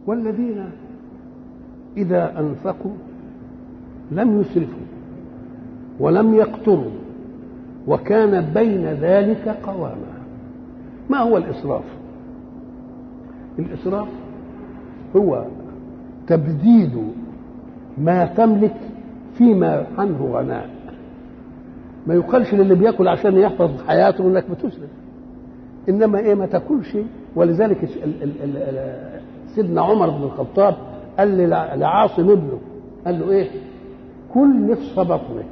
والذين إذا أنفقوا لم يسرفوا ولم يقتروا وكان بين ذلك قواما ما هو الإسراف الإسراف هو تبديد ما تملك فيما عنه غناء ما يقالش للي بياكل عشان يحفظ حياته انك بتسرف انما ايه ما تاكلش ولذلك ال- ال- ال- ال- سيدنا عمر بن الخطاب قال لع- لعاصم ابنه قال له ايه كل نصف بطنك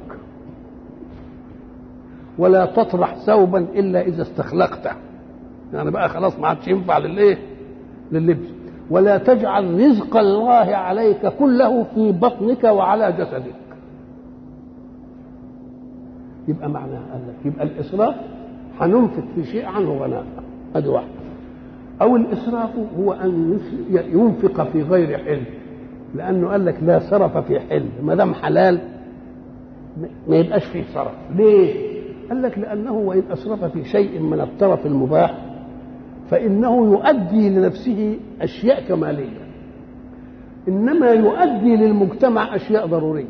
ولا تطرح ثوبا الا اذا استخلقته يعني بقى خلاص ما عادش ينفع للايه لللبس ولا تجعل رزق الله عليك كله في بطنك وعلى جسدك يبقى معناها قال لك يبقى الاسراف هننفق في شيء عنه غناء ادي واحده او الاسراف هو ان يس- ينفق في غير حل لانه قال لك لا سرف في حل ما دام حلال ما يبقاش فيه سرف ليه قال لك لانه وان اسرف في شيء من الطرف المباح فانه يؤدي لنفسه اشياء كماليه انما يؤدي للمجتمع اشياء ضروريه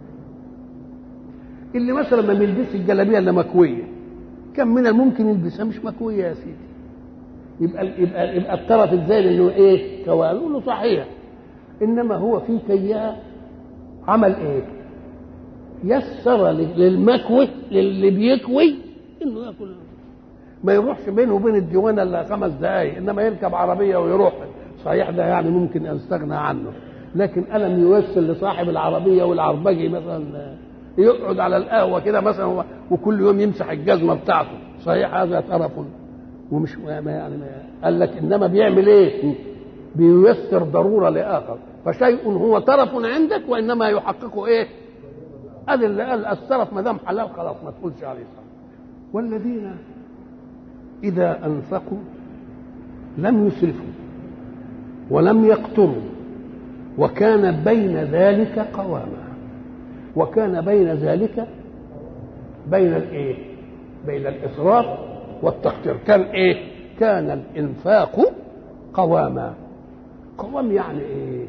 اللي مثلا ما بيلبسش الجلابيه الا مكويه كم من الممكن يلبسها مش مكويه يا سيدي يبقى يبقى يبقى الطرف الزايد انه ايه كوال له صحيح انما هو في كيها عمل ايه يسر للمكوي للي بيكوي انه ياكل ما يروحش بينه وبين الديوانه الا خمس دقائق انما يركب عربيه ويروح صحيح ده يعني ممكن استغنى عنه لكن الم يوصل لصاحب العربيه والعربجي مثلا يقعد على القهوه كده مثلا وكل يوم يمسح الجزمه بتاعته صحيح هذا ترف ومش ما يعني ما قال لك انما بيعمل ايه؟ بييسر ضروره لاخر فشيء هو ترف عندك وانما يحققه ايه؟ ادي اللي قال السرف ما دام حلال خلاص ما تقولش عليه صح والذين اذا انفقوا لم يسرفوا ولم يقتروا وكان بين ذلك قواما وكان بين ذلك بين الايه بين الاسراف والتقتير كان ايه كان الانفاق قواما قوام يعني ايه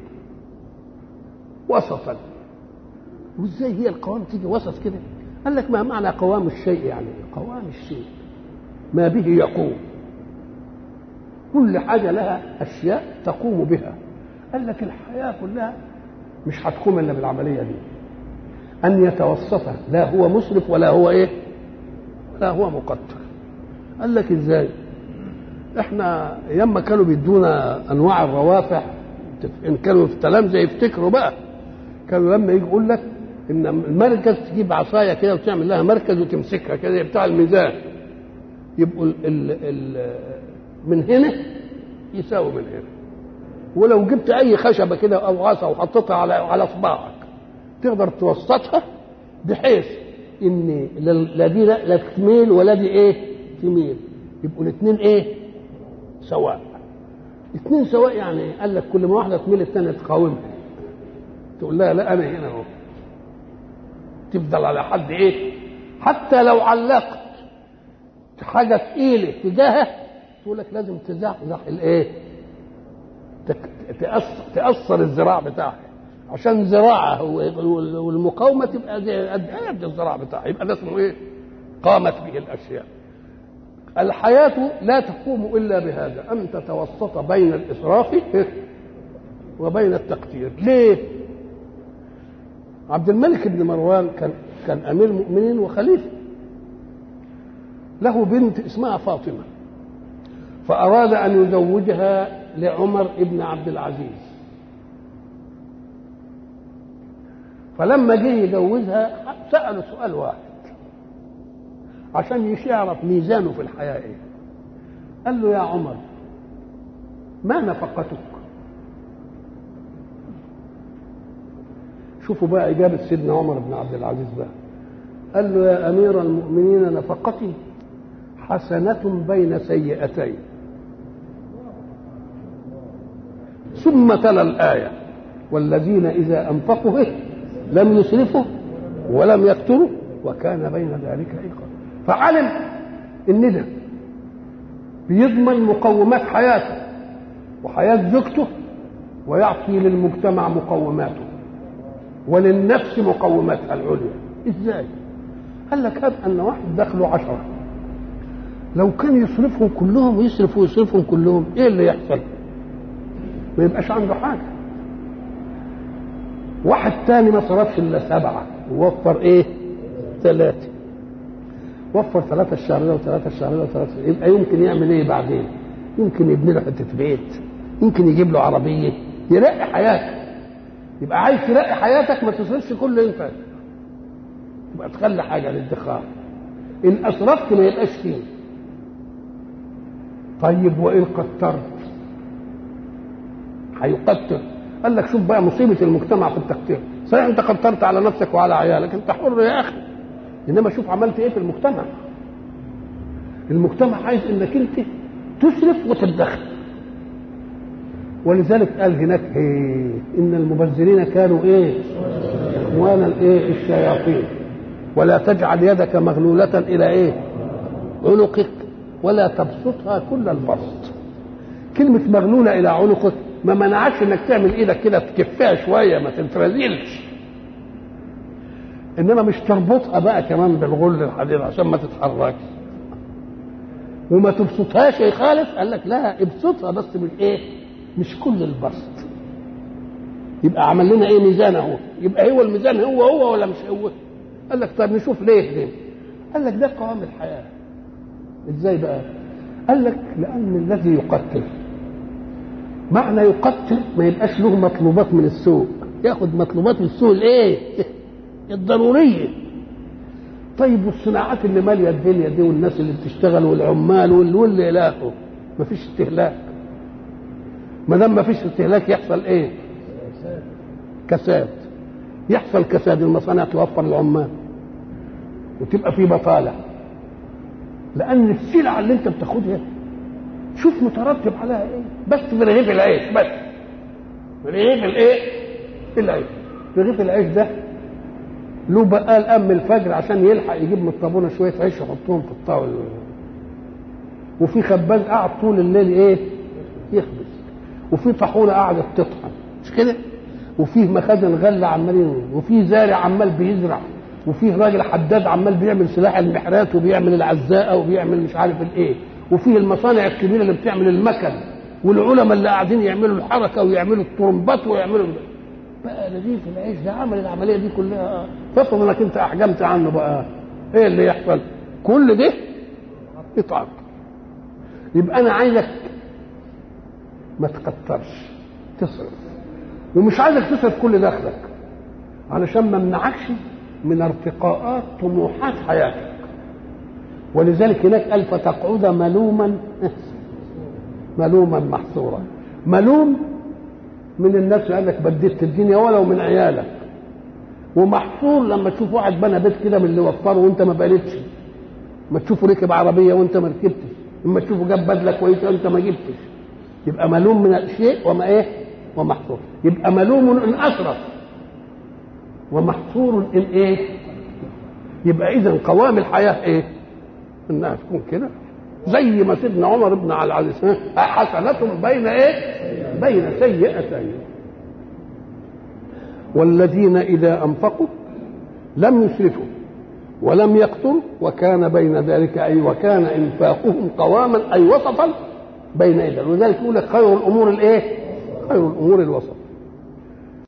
وسطا وازاي هي القوام تيجي وسط كده قال لك ما معنى قوام الشيء يعني إيه؟ قوام الشيء ما به يقوم كل حاجة لها أشياء تقوم بها قال لك الحياة كلها مش هتقوم إلا بالعملية دي أن يتوسط لا هو مسرف ولا هو إيه ولا هو مقتر قال لك إزاي إحنا أيام ما كانوا بيدونا أنواع الروافع إن كانوا في التلامذة يفتكروا بقى كانوا لما يجي يقول لك ان المركز تجيب عصايه كده وتعمل لها مركز وتمسكها كده بتاع الميزان يبقوا ال ال ال من هنا يساوي من هنا ولو جبت اي خشبه كده او عصا وحطيتها على على صباعك تقدر توسطها بحيث ان لا دي لا تميل ولا دي ايه تميل يبقوا الاثنين ايه سواء اثنين سواء يعني قال لك كل ما واحده تميل الثانيه تقاومها تقول لها لا انا هنا اهو تفضل على حد ايه حتى لو علقت حاجه ثقيله تجاهها تقول لك لازم تزحزح الايه تأثر, تأثر الذراع بتاعها عشان ذراعها والمقاومه تبقى زي قد الذراع بتاعها يبقى ده اسمه ايه؟ قامت به الاشياء. الحياه لا تقوم الا بهذا ان تتوسط بين الاسراف وبين التقتير، ليه؟ عبد الملك بن مروان كان كان امير مؤمنين وخليفه له بنت اسمها فاطمه فاراد ان يزوجها لعمر بن عبد العزيز فلما جه يجوزها ساله سؤال واحد عشان يعرف ميزانه في الحياه ايه قال له يا عمر ما نفقتك شوفوا بقى إجابة سيدنا عمر بن عبد العزيز بقى قال له يا أمير المؤمنين نفقتي حسنة بين سيئتين ثم تلا الآية والذين إذا أنفقوا لم يسرفوا ولم يقتروا وكان بين ذلك إيقا فعلم إن ده بيضمن مقومات حياته وحياة زوجته ويعطي للمجتمع مقوماته وللنفس مقوماتها العليا ازاي قال لك هب ان واحد دخله عشرة لو كان يصرفهم كلهم ويصرف ويصرفهم كلهم ايه اللي يحصل ما يبقاش عنده حاجه واحد تاني ما صرفش الا سبعه ووفر ايه ثلاثه وفر ثلاثة الشهر ده وثلاثة الشهر ده وثلاثة يبقى يمكن يعمل ايه بعدين؟ يمكن يبني له حتة بيت يمكن يجيب له عربية يرقي حياته يبقى عايز ترقي حياتك ما تصرفش كل انت تبقى تخلي حاجة للادخار إن أسرفت ما يبقاش فيه طيب وإن قترت هيقتر قال لك شوف بقى مصيبة المجتمع في التقتير صحيح أنت قترت على نفسك وعلى عيالك أنت حر يا أخي إنما شوف عملت إيه في المجتمع المجتمع عايز إنك أنت تسرف وتدخر ولذلك قال هناك ايه ان المبذرين كانوا ايه اخوان الايه الشياطين ولا تجعل يدك مغلولة الى ايه عنقك ولا تبسطها كل البسط كلمة مغلولة إلى عنقك ما منعكش إنك تعمل إيدك كده تكفيها شوية ما تترزلش إنما مش تربطها بقى كمان بالغل الحديد عشان ما تتحركش وما تبسطهاش يا خالص قال لك لا ابسطها بس مش ايه مش كل البسط يبقى عمل لنا ايه ميزان اهو يبقى هو الميزان هو هو ولا مش هو قال لك طيب نشوف ليه ليه قال لك ده قوام الحياه ازاي بقى قال لك لان الذي يقتل معنى يقتل ما يبقاش له مطلوبات من السوق ياخد مطلوبات من السوق الايه الضروريه طيب والصناعات اللي ماليه الدنيا دي والناس اللي بتشتغل والعمال واللي الى اخره مفيش استهلاك ما دام مفيش استهلاك يحصل ايه؟ كساد يحصل كساد المصانع توفر العمال وتبقى في بطاله لان السلعه اللي انت بتاخدها شوف مترتب عليها ايه بس في رغيف العيش بس في رغيف الايه؟ العيش رغيف العيش ده له بقال ام الفجر عشان يلحق يجيب من الطابونه شويه عيش يحطهم في الطاوله وفي خباز قاعد طول الليل ايه؟ يخبز وفي طاحونه قاعده تطحن مش كده؟ وفيه مخازن غله عمالين وفيه زارع عمال بيزرع وفيه راجل حداد عمال بيعمل سلاح المحرات وبيعمل العزاءه وبيعمل مش عارف الايه وفيه المصانع الكبيره اللي بتعمل المكن والعلماء اللي قاعدين يعملوا الحركه ويعملوا الطرمبات ويعملوا بقى رغيف العيش ده عمل العمليه دي كلها فافرض انك انت احجمت عنه بقى ايه اللي يحصل؟ كل ده يتعب يبقى انا عايزك ما تكترش تصرف ومش عايزك تصرف كل دخلك علشان ما منعكش من ارتقاءات طموحات حياتك ولذلك هناك قال فتقعد ملوما ملوما محصورا ملوم من الناس اللي قال لك بديت الدنيا ولو من عيالك ومحصور لما تشوف واحد بنى بيت كده من اللي وفره وانت ما بنيتش ما تشوفه ركب عربيه وانت ما ركبتش اما تشوفه جاب بدله كويسه وانت ما جبتش يبقى ملوم من الشيء وما ايه ومحصور يبقى ملوم ان اسرف ومحصور ان ايه يبقى اذا قوام الحياه ايه انها تكون كده زي ما سيدنا عمر بن علي العزيز حسنة بين ايه بين سيئتين والذين اذا انفقوا لم يسرفوا ولم يقتروا وكان بين ذلك اي وكان انفاقهم قواما اي وسطا بين ايدي ولذلك يقول لك خير الامور الايه؟ خير الامور الوسط